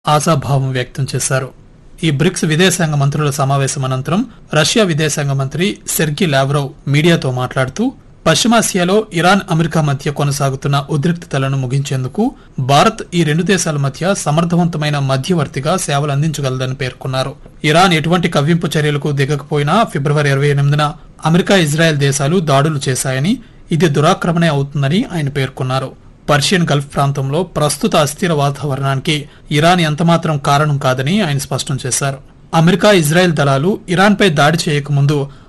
ఆశాభావం వ్యక్తం చేశారు ఈ బ్రిక్స్ విదేశాంగ మంత్రుల సమావేశం అనంతరం రష్యా విదేశాంగ మంత్రి సెర్గి లావ్రోవ్ మీడియాతో మాట్లాడుతూ పశ్చిమాసియాలో ఇరాన్ అమెరికా మధ్య కొనసాగుతున్న ఉద్రిక్తతలను ముగించేందుకు భారత్ ఈ రెండు దేశాల మధ్య సమర్థవంతమైన మధ్యవర్తిగా సేవలు అందించగలదని పేర్కొన్నారు ఇరాన్ ఎటువంటి కవ్వింపు చర్యలకు దిగకపోయినా ఫిబ్రవరి ఇరవై ఎనిమిదిన అమెరికా ఇజ్రాయెల్ దేశాలు దాడులు చేశాయని ఇది దురాక్రమణే అవుతుందని ఆయన పేర్కొన్నారు పర్షియన్ గల్ఫ్ ప్రాంతంలో ప్రస్తుత అస్థిర వాతావరణానికి ఇరాన్ ఎంతమాత్రం కారణం కాదని ఆయన స్పష్టం చేశారు అమెరికా ఇజ్రాయెల్ దళాలు ఇరాన్పై దాడి చేయకముందు